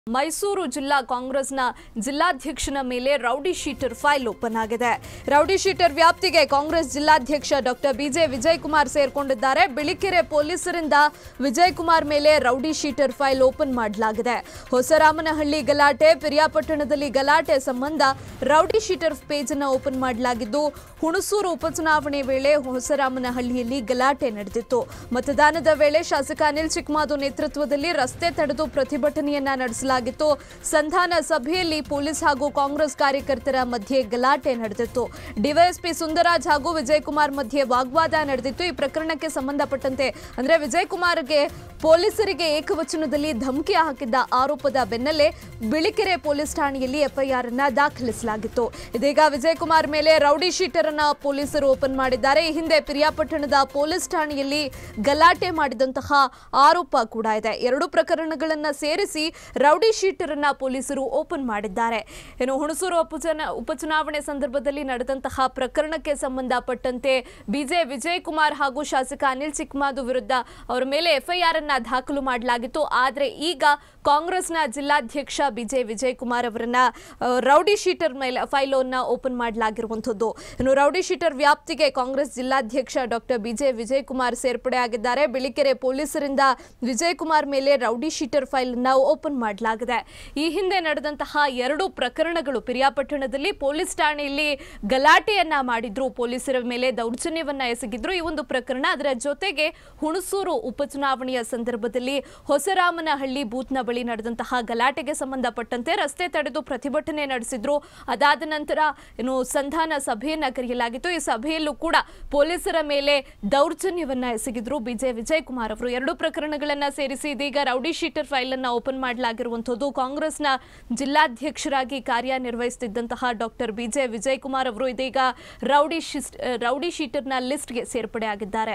ಮೈಸೂರು ಜಿಲ್ಲಾ ಕಾಂಗ್ರೆಸ್ನ ಜಿಲ್ಲಾಧ್ಯಕ್ಷನ ಮೇಲೆ ರೌಡಿ ಶೀಟರ್ ಫೈಲ್ ಓಪನ್ ಆಗಿದೆ ರೌಡಿ ಶೀಟರ್ ವ್ಯಾಪ್ತಿಗೆ ಕಾಂಗ್ರೆಸ್ ಜಿಲ್ಲಾಧ್ಯಕ್ಷ ಡಾಕ್ಟರ್ ಬಿಜೆ ವಿಜಯ್ ಕುಮಾರ್ ಸೇರ್ಕೊಂಡಿದ್ದಾರೆ ಬಿಳಿಕೆರೆ ಪೊಲೀಸರಿಂದ ವಿಜಯ್ ಕುಮಾರ್ ಮೇಲೆ ರೌಡಿ ಶೀಟರ್ ಫೈಲ್ ಓಪನ್ ಮಾಡಲಾಗಿದೆ ಹೊಸರಾಮನಹಳ್ಳಿ ಗಲಾಟೆ ಪಿರಿಯಾಪಟ್ಟಣದಲ್ಲಿ ಗಲಾಟೆ ಸಂಬಂಧ ರೌಡಿ ಶೀಟರ್ ಪೇಜ್ ಅನ್ನು ಓಪನ್ ಮಾಡಲಾಗಿದ್ದು ಹುಣಸೂರು ಉಪಚುನಾವಣೆ ವೇಳೆ ಹೊಸರಾಮನಹಳ್ಳಿಯಲ್ಲಿ ಗಲಾಟೆ ನಡೆದಿತ್ತು ಮತದಾನದ ವೇಳೆ ಶಾಸಕ ಅನಿಲ್ ಚಿಕ್ಮಾದು ನೇತೃತ್ವದಲ್ಲಿ ರಸ್ತೆ ತಡೆದು ಪ್ರತಿಭಟನೆಯನ್ನ ನಡೆಸಲಾಗಿತ್ತು ಸಂಧಾನ ಸಭೆಯಲ್ಲಿ ಪೊಲೀಸ್ ಹಾಗೂ ಕಾಂಗ್ರೆಸ್ ಕಾರ್ಯಕರ್ತರ ಮಧ್ಯೆ ಗಲಾಟೆ ನಡೆದಿತ್ತು ಡಿವೈಎಸ್ಪಿ ಸುಂದರಾಜ್ ಹಾಗೂ ವಿಜಯ್ ಕುಮಾರ್ ಮಧ್ಯೆ ವಾಗ್ವಾದ ನಡೆದಿತ್ತು ಈ ಪ್ರಕರಣಕ್ಕೆ ಸಂಬಂಧಪಟ್ಟಂತೆ ಅಂದ್ರೆ ವಿಜಯ್ ಕುಮಾರ್ಗೆ ಪೊಲೀಸರಿಗೆ ಏಕವಚನದಲ್ಲಿ ಧಮಕಿ ಹಾಕಿದ್ದ ಆರೋಪದ ಬೆನ್ನಲ್ಲೇ ಬಿಳಿಕೆರೆ ಪೊಲೀಸ್ ಠಾಣೆಯಲ್ಲಿ ಎಫ್ಐಆರ್ ಅನ್ನ ದಾಖಲಿಸಲಾಗಿತ್ತು ಇದೀಗ ವಿಜಯ್ ಕುಮಾರ್ ಮೇಲೆ ರೌಡಿ ಶೀಟರ್ ಅನ್ನ ಪೊಲೀಸರು ಓಪನ್ ಮಾಡಿದ್ದಾರೆ ಈ ಹಿಂದೆ ಪಿರಿಯಾಪಟ್ಟಣದ ಪೊಲೀಸ್ ಠಾಣೆಯಲ್ಲಿ ಗಲಾಟೆ ಮಾಡಿದಂತಹ ಆರೋಪ ಕೂಡ ಇದೆ ಎರಡು ಪ್ರಕರಣಗಳನ್ನ ಸೇರಿಸಿ ರೌಡಿ ಶೀಟರ್ ಅನ್ನ ಪೊಲೀಸರು ಓಪನ್ ಮಾಡಿದ್ದಾರೆ ಇನ್ನು ಹುಣಸೂರು ಉಪಚುನ ಉಪಚುನಾವಣೆ ಸಂದರ್ಭದಲ್ಲಿ ನಡೆದಂತಹ ಪ್ರಕರಣಕ್ಕೆ ಸಂಬಂಧಪಟ್ಟಂತೆ ಬಿಜೆ ವಿಜಯ್ ಕುಮಾರ್ ಹಾಗೂ ಶಾಸಕ ಅನಿಲ್ ಚಿಕ್ಮಾದು ವಿರುದ್ಧ ಅವರ ಮೇಲೆ ಎಫ್ಐಆರ್ ಅನ್ನ ದಾಖಲು ಮಾಡಲಾಗಿತ್ತು ಆದರೆ ಈಗ ಕಾಂಗ್ರೆಸ್ನ ಜಿಲ್ಲಾಧ್ಯಕ್ಷ ಬಿಜೆ ವಿಜಯ್ ಕುಮಾರ್ ಅವರನ್ನ ಆ, ರೌಡಿ ಶೀಟರ್ ಮೇಲೆ ಫೈಲ್ ಅನ್ನ ಓಪನ್ ಮಾಡಲಾಗಿರುವಂಥದ್ದು ಇನ್ನು ರೌಡಿ ಶೀಟರ್ ವ್ಯಾಪ್ತಿಗೆ ಕಾಂಗ್ರೆಸ್ ಜಿಲ್ಲಾಧ್ಯಕ್ಷ ಡಾಕ್ಟರ್ ಬಿಜೆ ವಿಜಯ್ ಕುಮಾರ್ ಸೇರ್ಪಡೆ ಆಗಿದ್ದಾರೆ ಬಿಳಿಕೆರೆ ಪೊಲೀಸರಿಂದ ವಿಜಯ್ ಕುಮಾರ್ ಮೇಲೆ ರೌಡಿ ಶೀಟರ್ ಫೈಲ್ ಅನ್ನ ಓಪನ್ ಮಾಡಲಾಗಿದೆ ಈ ಹಿಂದೆ ನಡೆದಂತಹ ಎರಡು ಪ್ರಕರಣಗಳು ಪಿರಿಯಾಪಟ್ಟಣದಲ್ಲಿ ಪೊಲೀಸ್ ಠಾಣೆಯಲ್ಲಿ ಗಲಾಟೆಯನ್ನ ಮಾಡಿದ್ರು ಪೊಲೀಸರ ಮೇಲೆ ದೌರ್ಜನ್ಯವನ್ನ ಎಸಗಿದ್ರು ಈ ಒಂದು ಪ್ರಕರಣ ಅದರ ಜೊತೆಗೆ ಹುಣಸೂರು ಉಪಚುನಾವಣೆಯ ಸಂದರ್ಭದಲ್ಲಿ ಹೊಸರಾಮನಹಳ್ಳಿ ಬೂತ್ನ ಬಳಿ ನಡೆದಂತಹ ಗಲಾಟೆಗೆ ಸಂಬಂಧಪಟ್ಟಂತೆ ರಸ್ತೆ ತಡೆದು ಪ್ರತಿಭಟನೆ ನಡೆಸಿದ್ರು ಅದಾದ ನಂತರ ಏನು ಸಂಧಾನ ಸಭೆಯನ್ನ ಕರೆಯಲಾಗಿತ್ತು ಈ ಸಭೆಯಲ್ಲೂ ಕೂಡ ಪೊಲೀಸರ ಮೇಲೆ ದೌರ್ಜನ್ಯವನ್ನ ಎಸಗಿದ್ರು ಬಿಜೆ ವಿಜಯ್ ಕುಮಾರ್ ಅವರು ಎರಡು ಪ್ರಕರಣಗಳನ್ನ ಸೇರಿಸಿ ಇದೀಗ ರೌಡಿ ಶೀಟರ್ ಫೈಲ್ ಅನ್ನ ಓಪನ್ ಮಾಡಲಾಗಿರುವಂತದ್ದು ಕಾಂಗ್ರೆಸ್ನ ಜಿಲ್ಲಾಧ್ಯಕ್ಷರಾಗಿ ಕಾರ್ಯನಿರ್ವಹಿಸುತ್ತಿದ್ದಂತಹ ಡಾಕ್ಟರ್ ಬಿಜೆ ವಿಜಯ್ ಕುಮಾರ್ ಅವರು ಇದೀಗ ರೌಡಿ ಶಿಸ್ಟ್ ರೌಡಿ ಶೀಟರ್ನ ಲಿಸ್ಟ್ಗೆ ಸೇರ್ಪಡೆ ಆಗಿದ್ದಾರೆ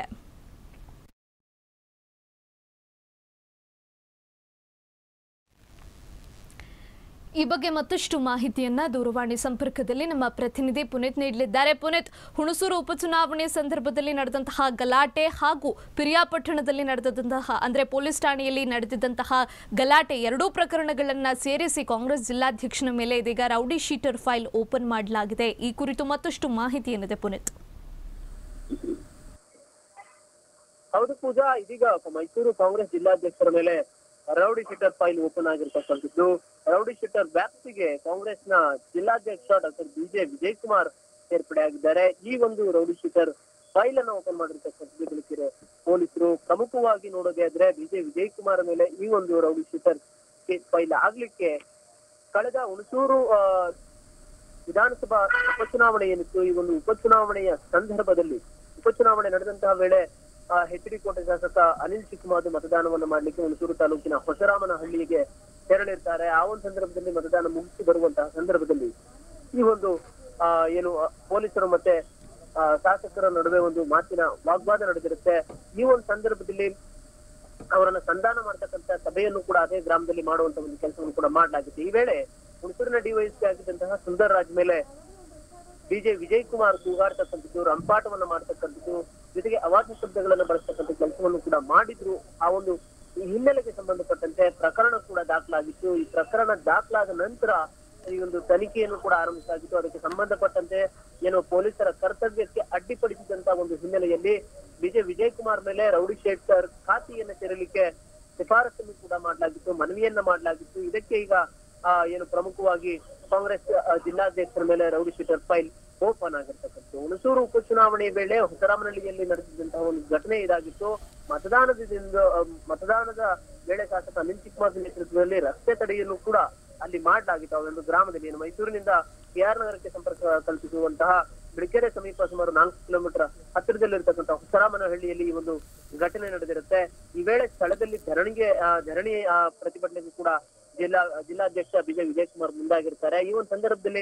ಈ ಬಗ್ಗೆ ಮತ್ತಷ್ಟು ಮಾಹಿತಿಯನ್ನ ದೂರವಾಣಿ ಸಂಪರ್ಕದಲ್ಲಿ ನಮ್ಮ ಪ್ರತಿನಿಧಿ ಪುನೀತ್ ನೀಡಲಿದ್ದಾರೆ ಪುನೀತ್ ಹುಣಸೂರು ಉಪಚುನಾವಣೆ ಸಂದರ್ಭದಲ್ಲಿ ನಡೆದಂತಹ ಗಲಾಟೆ ಹಾಗೂ ಪಿರಿಯಾಪಟ್ಟಣದಲ್ಲಿ ನಡೆದಂತಹ ಅಂದ್ರೆ ಪೊಲೀಸ್ ಠಾಣೆಯಲ್ಲಿ ನಡೆದಿದ್ದಂತಹ ಗಲಾಟೆ ಎರಡೂ ಪ್ರಕರಣಗಳನ್ನ ಸೇರಿಸಿ ಕಾಂಗ್ರೆಸ್ ಜಿಲ್ಲಾಧ್ಯಕ್ಷನ ಮೇಲೆ ಇದೀಗ ರೌಡಿ ಶೀಟರ್ ಫೈಲ್ ಓಪನ್ ಮಾಡಲಾಗಿದೆ ಈ ಕುರಿತು ಮತ್ತಷ್ಟು ಮಾಹಿತಿ ಏನಿದೆ ಪುನೀತ್ ಹೌದು ಪೂಜಾ ಇದೀಗ ಮೈಸೂರು ಕಾಂಗ್ರೆಸ್ ಜಿಲ್ಲಾಧ್ಯಕ್ಷರ ಮೇಲೆ ರೌಡಿ ಶೀಟರ್ ಫೈಲ್ ಓಪನ್ ಆಗಿರ್ತಕ್ಕಂಥದ್ದು ರೌಡಿ ಶೀಟರ್ ವ್ಯಾಪ್ತಿಗೆ ಕಾಂಗ್ರೆಸ್ನ ಜಿಲ್ಲಾಧ್ಯಕ್ಷ ಡಾಕ್ಟರ್ ಬಿಜೆ ವಿಜಯ್ ಕುಮಾರ್ ಸೇರ್ಪಡೆ ಆಗಿದ್ದಾರೆ ಈ ಒಂದು ರೌಡಿ ಶೀಟರ್ ಫೈಲ್ ಅನ್ನು ಓಪನ್ ಮಾಡಿರ್ತಕ್ಕಂಥದ್ದು ಬೆಳಕಿರೆ ಪೊಲೀಸರು ಪ್ರಮುಖವಾಗಿ ನೋಡೋದೇ ಆದ್ರೆ ಬಿಜೆ ವಿಜಯ್ ಕುಮಾರ್ ಮೇಲೆ ಈ ಒಂದು ರೌಡಿ ಶೀಟರ್ ಕೇಸ್ ಫೈಲ್ ಆಗ್ಲಿಕ್ಕೆ ಕಳೆದ ಹುಣಸೂರು ಆ, ವಿಧಾನಸಭಾ ಉಪಚುನಾವಣೆ ಏನಿತ್ತು ಈ ಒಂದು ಉಪಚುನಾವಣೆಯ ಸಂದರ್ಭದಲ್ಲಿ ಉಪಚುನಾವಣೆ ನಡೆದಂತಹ ವೇಳೆ ಎಚ್ ಡಿ ಕೋಟೆ ಶಾಸಕ ಅನಿಲ್ ಚಿಕ್ಕಮಾದು ಮತದಾನವನ್ನು ಮಾಡ್ಲಿಕ್ಕೆ ಹುಣಸೂರು ತಾಲೂಕಿನ ಹೊಸರಾಮನಹಳ್ಳಿಗೆ ತೆರಳಿರ್ತಾರೆ ಆ ಒಂದು ಸಂದರ್ಭದಲ್ಲಿ ಮತದಾನ ಮುಗಿಸಿ ಬರುವಂತಹ ಸಂದರ್ಭದಲ್ಲಿ ಈ ಒಂದು ಆ, ಏನು ಆ, ಪೊಲೀಸರು ಮತ್ತೆ ಆ, ಶಾಸಕರ ನಡುವೆ ಒಂದು ಮಾತಿನ ವಾಗ್ವಾದ ನಡೆದಿರುತ್ತೆ ಈ ಒಂದು ಸಂದರ್ಭದಲ್ಲಿ ಅವರನ್ನ ಸಂಧಾನ ಮಾಡ್ತಕ್ಕಂತ ಸಭೆಯನ್ನು ಕೂಡ ಅದೇ ಗ್ರಾಮದಲ್ಲಿ ಮಾಡುವಂತ ಒಂದು ಕೆಲಸವನ್ನು ಕೂಡ ಮಾಡಲಾಗಿದೆ ಈ ವೇಳೆ ಹುಣಸೂರಿನ ಡಿವೈಎಸ್ಪಿ ಆಗಿದ್ದಂತಹ ಸುಂದರ್ ರಾಜ್ ಮೇಲೆ ಬಿಜೆ ವಿಜಯ್ ಕುಮಾರ್ ಕೂಗಾಡ್ತಕ್ಕಂಥದ್ದು ರಂಪಾಟವನ್ನ ಮಾಡ್ತಕ್ಕಂಥದ್ದು ಜೊತೆಗೆ ಅವಾಚ್ಯ ಶಬ್ದಗಳನ್ನ ಬಳಸ್ತಕ್ಕಂಥ ಕೆಲಸವನ್ನು ಕೂಡ ಮಾಡಿದ್ರು ಆ ಒಂದು ಈ ಹಿನ್ನೆಲೆಗೆ ಸಂಬಂಧಪಟ್ಟಂತೆ ಪ್ರಕರಣ ಕೂಡ ದಾಖಲಾಗಿತ್ತು ಈ ಪ್ರಕರಣ ದಾಖಲಾದ ನಂತರ ಈ ಒಂದು ತನಿಖೆಯನ್ನು ಕೂಡ ಆರಂಭಿಸಲಾಗಿತ್ತು ಅದಕ್ಕೆ ಸಂಬಂಧಪಟ್ಟಂತೆ ಏನು ಪೊಲೀಸರ ಕರ್ತವ್ಯಕ್ಕೆ ಅಡ್ಡಿಪಡಿಸಿದಂತ ಒಂದು ಹಿನ್ನೆಲೆಯಲ್ಲಿ ವಿಜಯ್ ವಿಜಯ್ ಕುಮಾರ್ ಮೇಲೆ ರೌಡಿ ಶೇಟ್ಕರ್ ಖಾತೆಯನ್ನ ತೆರಲಿಕ್ಕೆ ಶಿಫಾರಸನ್ನು ಕೂಡ ಮಾಡಲಾಗಿತ್ತು ಮನವಿಯನ್ನ ಮಾಡಲಾಗಿತ್ತು ಇದಕ್ಕೆ ಈಗ ಆ, ಏನು ಪ್ರಮುಖವಾಗಿ ಕಾಂಗ್ರೆಸ್ ಆ, ಜಿಲ್ಲಾಧ್ಯಕ್ಷರ ಮೇಲೆ ರೌಡಿ ಶೀಟರ್ ಫೈಲ್ ಓಪನ್ ಆಗಿರ್ತಕ್ಕಂಥದ್ದು ಹುಣಸೂರು ಉಪಚುನಾವಣೆ ವೇಳೆ ಹೊಸರಾಮನಹಳ್ಳಿಯಲ್ಲಿ ನಡೆದಿದ್ದಂತಹ ಒಂದು ಘಟನೆ ಇದಾಗಿತ್ತು ಮತದಾನದಿಂದ ಆ, ಮತದಾನದ ವೇಳೆ ಶಾಸಕ ಅನಿಲ್ ಚಿಕ್ಕಮಾಜಿ ನೇತೃತ್ವದಲ್ಲಿ ರಸ್ತೆ ತಡೆಯನ್ನು ಕೂಡ ಅಲ್ಲಿ ಮಾಡಲಾಗಿತ್ತು ಆ ಒಂದು ಗ್ರಾಮದಲ್ಲಿ ಏನು ಮೈಸೂರಿನಿಂದ ಕೆಆರ್ ನಗರಕ್ಕೆ ಸಂಪರ್ಕ ಕಲ್ಪಿಸುವಂತಹ ಬಿಳಿಕೆರೆ ಸಮೀಪ ಸುಮಾರು ನಾಲ್ಕು ಕಿಲೋಮೀಟರ್ ಹತ್ತಿರದಲ್ಲಿರ್ತಕ್ಕಂಥ ಹೊಸರಾಮನಹಳ್ಳಿಯಲ್ಲಿ ಈ ಒಂದು ಘಟನೆ ನಡೆದಿರುತ್ತೆ ಈ ವೇಳೆ ಸ್ಥಳದಲ್ಲಿ ಧರಣಿಗೆ ಆ, ಧರಣಿ ಆ, ಪ್ರತಿಭಟನೆಗೆ ಕೂಡ ಜಿಲ್ಲಾ ಜಿಲ್ಲಾಧ್ಯಕ್ಷ ಬಿಜೆ ವಿಜಯ್ ಕುಮಾರ್ ಮುಂದಾಗಿರ್ತಾರೆ ಈ ಒಂದು ಸಂದರ್ಭದಲ್ಲಿ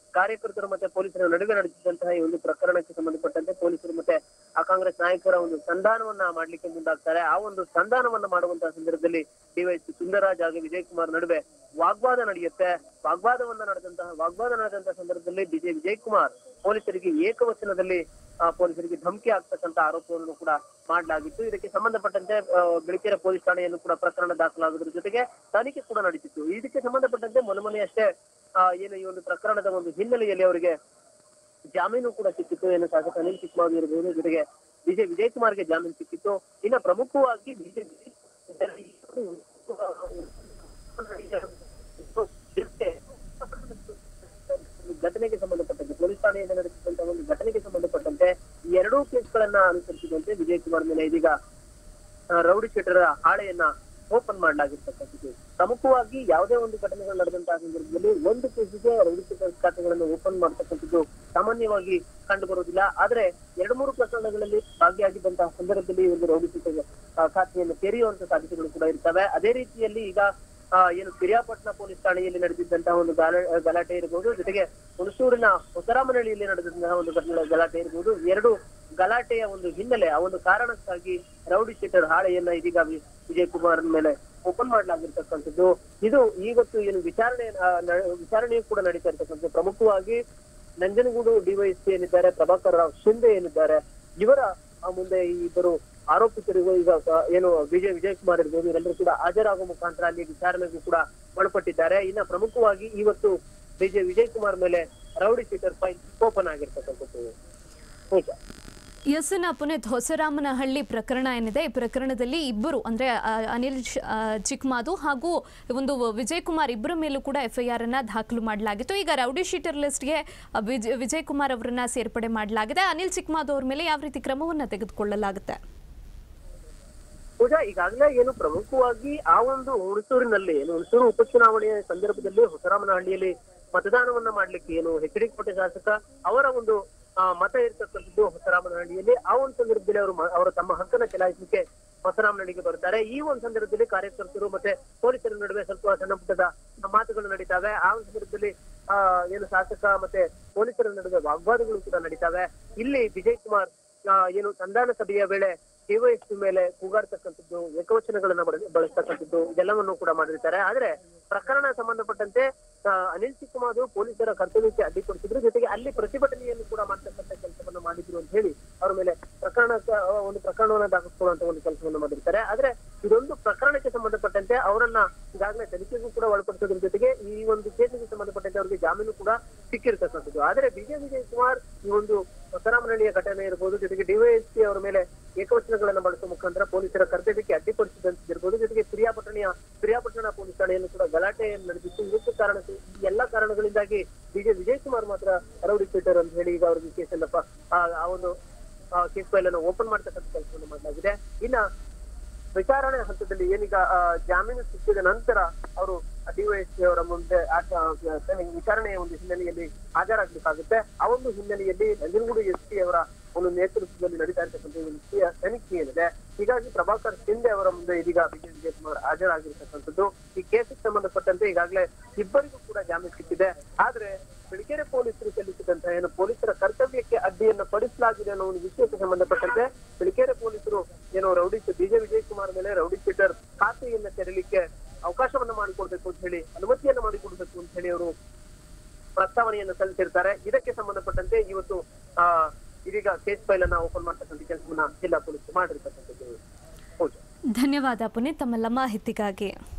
ಕಾರ್ಯಕರ್ತರು ಮತ್ತೆ ಪೊಲೀಸರ ನಡುವೆ ನಡೆದಿದ್ದಂತಹ ಈ ಒಂದು ಪ್ರಕರಣಕ್ಕೆ ಸಂಬಂಧಪಟ್ಟಂತೆ ಪೊಲೀಸರು ಮತ್ತೆ ಆ ಕಾಂಗ್ರೆಸ್ ನಾಯಕರ ಒಂದು ಸಂಧಾನವನ್ನ ಮಾಡ್ಲಿಕ್ಕೆ ಮುಂದಾಗ್ತಾರೆ ಆ ಒಂದು ಸಂಧಾನವನ್ನ ಮಾಡುವಂತಹ ಸಂದರ್ಭದಲ್ಲಿ ಡಿವೈಎಸ್ಪಿ ಸುಂದರರಾಜ್ ಹಾಗೂ ವಿಜಯ್ ಕುಮಾರ್ ನಡುವೆ ವಾಗ್ವಾದ ನಡೆಯುತ್ತೆ ವಾಗ್ವಾದವನ್ನ ನಡೆದಂತಹ ವಾಗ್ವಾದ ನಡೆದಂತಹ ಸಂದರ್ಭದಲ್ಲಿ ವಿಜಯ್ ವಿಜಯ್ ಕುಮಾರ್ ಪೊಲೀಸರಿಗೆ ಏಕವಚನದಲ್ಲಿ ಆ, ಪೊಲೀಸರಿಗೆ ಧಮಕಿ ಆಗ್ತಕ್ಕಂತ ಆರೋಪವನ್ನು ಕೂಡ ಮಾಡಲಾಗಿತ್ತು ಇದಕ್ಕೆ ಸಂಬಂಧಪಟ್ಟಂತೆ ಆ, ಬೆಳಕೆರೆ ಪೊಲೀಸ್ ಠಾಣೆಯನ್ನು ಕೂಡ ಪ್ರಕರಣ ದಾಖಲಾಗುವುದರ ಜೊತೆಗೆ ತನಿಖೆ ಕೂಡ ನಡೀತಿತ್ತು ಇದಕ್ಕೆ ಸಂಬಂಧಪಟ್ಟಂತೆ ಮೊನ್ನೆ ಮೊನ್ನೆ ಅಷ್ಟೇ ಆ, ಏನು ಈ ಒಂದು ಪ್ರಕರಣದ ಒಂದು ಹಿನ್ನೆಲೆಯಲ್ಲಿ ಅವರಿಗೆ ಜಾಮೀನು ಕೂಡ ಸಿಕ್ಕಿತ್ತು ಏನು ಶಾಸಕ ಅನಿಲ್ ಚಿಕ್ಕಮಾವಿ ಇರಬಹುದು ಜೊತೆಗೆ ವಿಜಯ್ ವಿಜಯ್ ಕುಮಾರ್ಗೆ ಜಾಮೀನು ಸಿಕ್ಕಿತ್ತು ಇನ್ನ ಪ್ರಮುಖವಾಗಿ ವಿಜಯ್ ಘಟನೆಗೆ ಸಂಬಂಧಪಟ್ಟಂತೆ ಪೊಲೀಸ್ ಠಾಣೆಯಿಂದ ನಡೆಸಿದಂತಹ ಒಂದು ಘಟನೆಗೆ ಸಂಬಂಧಪಟ್ಟಂತೆ ಈ ಎರಡೂ ಕೇಸ್ಗಳನ್ನ ಅನುಸರಿಸಿದಂತೆ ವಿಜಯ್ ಕುಮಾರ್ ಮೇಲೆ ಇದೀಗ ಆ, ರೌಡಿ ಶೀಟರ್ ಹಾಳೆಯನ್ನ ಓಪನ್ ಮಾಡಲಾಗಿರ್ತಕ್ಕಂಥದ್ದು ಪ್ರಮುಖವಾಗಿ ಯಾವುದೇ ಒಂದು ಘಟನೆಗಳು ನಡೆದಂತಹ ಸಂದರ್ಭದಲ್ಲಿ ಒಂದು ಕೇಸಿಗೆ ರೌಡಿ ಶೀಟರ್ ಖಾತೆಗಳನ್ನು ಓಪನ್ ಮಾಡತಕ್ಕಂಥದ್ದು ಸಾಮಾನ್ಯವಾಗಿ ಕಂಡು ಬರುವುದಿಲ್ಲ ಆದ್ರೆ ಎರಡು ಮೂರು ಪ್ರಕರಣಗಳಲ್ಲಿ ಭಾಗಿಯಾಗಿದ್ದಂತಹ ಸಂದರ್ಭದಲ್ಲಿ ಈ ಒಂದು ರೌಡಿ ಶೀಟರ್ ಆ, ಖಾತೆಯನ್ನು ತೆರೆಯುವಂತ ಸಾಧ್ಯತೆಗಳು ಕೂಡ ಇರ್ತವೆ ಅದೇ ರೀತಿಯಲ್ಲಿ ಈಗ ಆ, ಏನು ಪಿರಿಯಾಪಟ್ಟಣ ಪೊಲೀಸ್ ಠಾಣೆಯಲ್ಲಿ ನಡೆದಿದ್ದಂತಹ ಒಂದು ಗಲ- ಗಲಾಟೆ ಇರಬಹುದು ಜೊತೆಗೆ ಹುಣಸೂರಿನ ಹೊಸರಾಮನಹಳ್ಳಿಯಲ್ಲಿ ನಡೆದಂತಹ ಒಂದು ಘಟನೆ ಗಲಾಟೆ ಇರಬಹುದು ಎರಡು ಗಲಾಟೆಯ ಒಂದು ಹಿನ್ನೆಲೆ ಆ ಒಂದು ಕಾರಣಕ್ಕಾಗಿ ರೌಡಿ ಶೀಟರ್ ಹಾಳೆಯನ್ನ ಇದೀಗ ವಿ- ವಿಜಯ್ ಕುಮಾರ್ ಮೇಲೆ ಓಪನ್ ಮಾಡಲಾಗಿರ್ತಕ್ಕಂಥದ್ದು ಇದು ಇವತ್ತು ಏನು ವಿಚಾರಣೆ ಆ, ನ- ವಿಚಾರಣೆಯೂ ಕೂಡ ನಡೀತಾ ಇರ್ತಕ್ಕಂಥದ್ದು ಪ್ರಮುಖವಾಗಿ ನಂಜನಗೂಡು ಡಿವೈಎಸ್ಪಿ ಏನಿದ್ದಾರೆ ಪ್ರಭಾಕರ್ ರಾವ್ ಶಿಂದೆ ಏನಿದ್ದಾರೆ ಇವರ ಆ ಮುಂದೆ ಈ ಇಬ್ಬರು ಆರೋಪಿತರು ಈಗ ಆ, ಏನು ವಿಜಯ್ ವಿಜಯ್ ಕುಮಾರ್ ಇರ್ಬೋದು ಇವರೆಲ್ಲರೂ ಕೂಡ ಹಾಜರಾಗುವ ಮುಖಾಂತರ ಅಲ್ಲಿ ವಿಚಾರಣೆಗೂ ಕೂಡ ಒಳಪಟ್ಟಿದ್ದಾರೆ ಇನ್ನ ಪ್ರಮುಖವಾಗಿ ಇವತ್ತು ವಿಜಯ್ ವಿಜಯ್ ಕುಮಾರ್ ಮೇಲೆ ರೌಡಿ ಶೀಟರ್ ಫೈಲ್ ಓಪನ್ ಆಗಿರ್ತಕ್ಕಂಥದ್ದು ಪೂಜಾ ಎಸ್ ಎನ್ ಪುನೀತ್ ಹೊಸರಾಮನಹಳ್ಳಿ ಪ್ರಕರಣ ಏನಿದೆ ಈ ಪ್ರಕರಣದಲ್ಲಿ ಇಬ್ಬರು ಅಂದ್ರೆ ಆ, ಅನಿಲ್ ಶ್- ಆ, ಚಿಕ್ಮಾದು ಹಾಗೂ ಒಂದು ವಿಜಯ್ ಕುಮಾರ್ ಇಬ್ಬರ ಮೇಲೂ ಕೂಡ ಎಫ್ಐಆರ್ ಅನ್ನ ದಾಖಲು ಮಾಡಲಾಗಿತ್ತು ಈಗ ರೌಡಿ ಶೀಟರ್ ಲಿಸ್ಟ್ಗೆ ಆ, ವಿಜಯ್ ವಿಜಯ್ ಕುಮಾರ್ ಅವರನ್ನ ಸೇರ್ಪಡೆ ಮಾಡಲಾಗಿದೆ ಅನಿಲ್ ಚಿಕ್ಮಾದು ಅವ್ರ ಮೇಲೆ ಯಾವ ರೀತಿ ಕ್ರಮವನ್ನ ತೆಗೆದುಕೊಳ್ಳಲಾಗುತ್ತೆ ಪೂಜಾ ಈಗಾಗಲೇ ಏನು ಪ್ರಮುಖವಾಗಿ ಆ ಒಂದು ಹುಣಸೂರಿನಲ್ಲಿ ಏನು ಹುಣಸೂರು ಉಪಚುನಾವಣೆಯ ಸಂದರ್ಭದಲ್ಲಿ ಹೊಸರಾಮನಹಳ್ಳಿಯಲ್ಲಿ ಮತದಾನವನ್ನ ಮಾಡ್ಲಿಕ್ಕೆ ಏನು ಎಚ್ ಡಿ ಕೋಟೆ ಶಾಸಕ ಅವರ ಒಂದು ಆ, ಮತ ಇರ್ತಕ್ಕಂಥದ್ದು ಹೊಸರಾಮನಹಳ್ಳಿಯಲ್ಲಿ ಆ ಒಂದು ಸಂದರ್ಭದಲ್ಲಿ ಅವರು ಮ- ಅವರು ತಮ್ಮ ಹಕ್ಕನ್ನ ಚಲಾಯಿಸಲಿಕ್ಕೆ ಹೊಸರಾಮನಹಳ್ಳಿಗೆ ಬರ್ತಾರೆ ಈ ಒಂದು ಸಂದರ್ಭದಲ್ಲಿ ಕಾರ್ಯಕರ್ತರು ಮತ್ತೆ ಪೊಲೀಸರ ನಡುವೆ ಸ್ವಲ್ಪ ಸಣ್ಣ ಪುಟ್ಟದ ಮಾತುಗಳು ನಡೀತಾವೆ ಆ ಒಂದು ಸಂದರ್ಭದಲ್ಲಿ ಆ ಏನು ಶಾಸಕ ಮತ್ತೆ ಪೊಲೀಸರ ನಡುವೆ ವಾಗ್ವಾದಗಳು ಕೂಡ ನಡೀತಾವೆ ಇಲ್ಲಿ ವಿಜಯ್ ಕುಮಾರ್ ಆ, ಏನು ಸಂಧಾನ ಸಭೆಯ ವೇಳೆ ಡಿವೈಎಸ್ಪಿ ಮೇಲೆ ಕೂಗಾಡ್ತಕ್ಕಂಥದ್ದು ಏಕವಚನಗಳನ್ನ ಬಳಸ- ಬಳಸ್ತಕ್ಕಂಥದ್ದು ಇದೆಲ್ಲವನ್ನು ಕೂಡ ಮಾಡಿರ್ತಾರೆ ಆದ್ರೆ ಪ್ರಕರಣ ಸಂಬಂಧಪಟ್ಟಂತೆ ಆ, ಅನಿಲ್ ಚಿಕ್ಕಮಾದು ಪೊಲೀಸರ ಕರ್ತವ್ಯಕ್ಕೆ ಅಡ್ಡಿಪಡಿಸಿದ್ರು ಜೊತೆಗೆ ಅಲ್ಲಿ ಪ್ರತಿಭಟನೆಯನ್ನು ಕೂಡ ಮಾಡ್ತಕ್ಕಂಥ ಕೆಲಸವನ್ನ ಮಾಡಿದ್ರು ಅಂತ ಹೇಳಿ ಅವ್ರ ಮೇಲೆ ಪ್ರಕರಣ ಒಂದು ಪ್ರಕರಣವನ್ನ ದಾಖಲಿಸುವಂತ ಒಂದು ಕೆಲಸವನ್ನ ಮಾಡಿರ್ತಾರೆ ಆದ್ರೆ ಇದೊಂದು ಪ್ರಕರಣಕ್ಕೆ ಸಂಬಂಧಪಟ್ಟಂತೆ ಅವರನ್ನ ಈಗಾಗಲೇ ತನಿಖೆಗೂ ಕೂಡ ಒಳಪಡಿಸೋದ್ರ ಜೊತೆಗೆ ಈ ಒಂದು ಕೇಸಿಗೆ ಸಂಬಂಧಪಟ್ಟಂತೆ ಅವರಿಗೆ ಜಾಮೀನು ಕೂಡ ಸಿಕ್ಕಿರ್ತಕ್ಕಂಥದ್ದು ಆದ್ರೆ ಬಿಜೆ ವಿಜಯ್ ಕುಮಾರ್ ಈ ಒಂದು ಹೊಸರಾಮನಹಳ್ಳಿಯ ಘಟನೆ ಇರಬಹುದು ಜೊತೆಗೆ ಡಿವೈಎಸ್ಪಿ ಅವರ ಮೇಲೆ ಏಕವಚನಗಳನ್ನ ಬಳಸುವ ಮುಖಾಂತರ ಪೊಲೀಸರ ಕರ್ತವ್ಯಕ್ಕೆ ಅಡ್ಡಿಪಡಿಸಿದಂತಿರ್ಬೋದು ಜೊತೆಗೆ ಪಿರಿಯಾಪಟ್ಟಣ ಪಿರಿಯಾಪಟ್ಟಣ ಪೊಲೀಸ್ ಠಾಣೆಯನ್ನು ಕೂಡ ಗಲಾಟೆ ನಡೆದಿತ್ತು ಇದಕ್ಕೆ ಕಾರಣ ಈ ಎಲ್ಲಾ ಕಾರಣಗಳಿಂದಾಗಿ ಬಿಜೆ ವಿಜಯ್ ಕುಮಾರ್ ಮಾತ್ರ ರೌಡಿ ಶೀಟರ್ ಅಂತ ಹೇಳಿ ಈಗ ಅವರಿಗೆ ಕೇಸನ್ನ ಪ- ಆ ಆ ಒಂದು ಕೇಸ್ ಫೈಲ್ ಅನ್ನು ಓಪನ್ ಮಾಡ್ತಕ್ಕಂಥ ಕೆಲಸವನ್ನು ಮಾಡಲಾಗಿದೆ ಇನ್ನ ವಿಚಾರಣೆ ಹಂತದಲ್ಲಿ ಏನೀಗ ಆ, ಜಾಮೀನು ಸಿಕ್ಕಿದ ನಂತರ ಅವರು ಡಿವೈಎಸ್ಪಿ ಅವರ ಮುಂದೆ ಆ- ಆ, ವಿಚಾರಣೆಯ ಒಂದು ಹಿನ್ನೆಲೆಯಲ್ಲಿ ಹಾಜರಾಗಬೇಕಾಗುತ್ತೆ ಆ ಒಂದು ಹಿನ್ನೆಲೆಯಲ್ಲಿ ನಂಜನಗೂಡು ಎಸ್ ಪಿ ಅವರ ಒಂದು ನೇತೃತ್ವದಲ್ಲಿ ನಡೀತಾ ಇರ್ತಕ್ಕಂಥ ಒಂದು ಸಿ- ತನಿಖೆ ಏನಿದೆ ಹೀಗಾಗಿ ಪ್ರಭಾಕರ್ ಶಿಂದೆ ಅವರ ಮುಂದೆ ಇದೀಗ ಬಿಜೆಪಿ ವಿಜಯಕುಮಾರ್ ಹಾಜರಾಗಿರ್ತಕ್ಕಂಥದ್ದು ಈ ಕೇಸಿಗೆ ಸಂಬಂಧಪಟ್ಟಂತೆ ಈಗಾಗಲೇ ಇಬ್ಬರಿಗೂ ಕೂಡ ಜಾಮೀನು ಸಿಕ್ಕಿದೆ ಆದ್ರೆ ಬೆಳಗೆರೆ ಪೊಲೀಸರು ಸಲ್ಲಿಸಿದಂತಹ ಏನು ಪೊಲೀಸರ ಕರ್ತವ್ಯಕ್ಕೆ ಅಡ್ಡಿಯನ್ನ ಪಡಿಸಲಾಗಿದೆ ಅನ್ನೋ ಒಂದು ವಿಷಯಕ್ಕೆ ಸಂಬಂಧಪಟ್ಟಂತೆ ಬೆಳಗೆರೆ ಪೊಲೀಸರು ಏನು ರೌಡಿ ಬಿಜೆ ವಿಜಯ್ ಕುಮಾರ್ ಮೇಲೆ ರೌಡಿ ಶೀಟರ್ ಖಾತೆಯನ್ನ ತೆರಲಿಕ್ಕೆ ಅವಕಾಶವನ್ನ ಮಾಡಿಕೊಡ್ಬೇಕು ಅಂತ ಹೇಳಿ ಅನುಮತಿಯನ್ನ ಮಾಡಿಕೊಡ್ಬೇಕು ಅಂತ ಹೇಳಿ ಅವರು ಪ್ರಸ್ತಾವನೆಯನ್ನು ಸಲ್ಲಿಸಿರ್ತಾರೆ ಇದಕ್ಕೆ ಸಂಬಂಧಪಟ್ಟಂತೆ ಇವತ್ತು ಆ ಇದೀಗ ಕೇಸ್ ಫೈಲ್ ಅನ್ನ ಓಪನ್ ಮಾಡ್ತಕ್ಕಂಥ ಕೆಲಸವನ್ನ ಜಿಲ್ಲಾ ಪೊಲೀಸ್ ಮಾಡಿರ್ತಕ್ಕಂಥದ್ದು ಹೌದು ಧನ್ಯವಾದ ಪುನೀತ್ ತಮ್ಮೆಲ್ಲ ಮಾಹಿತಿಗಾಗಿ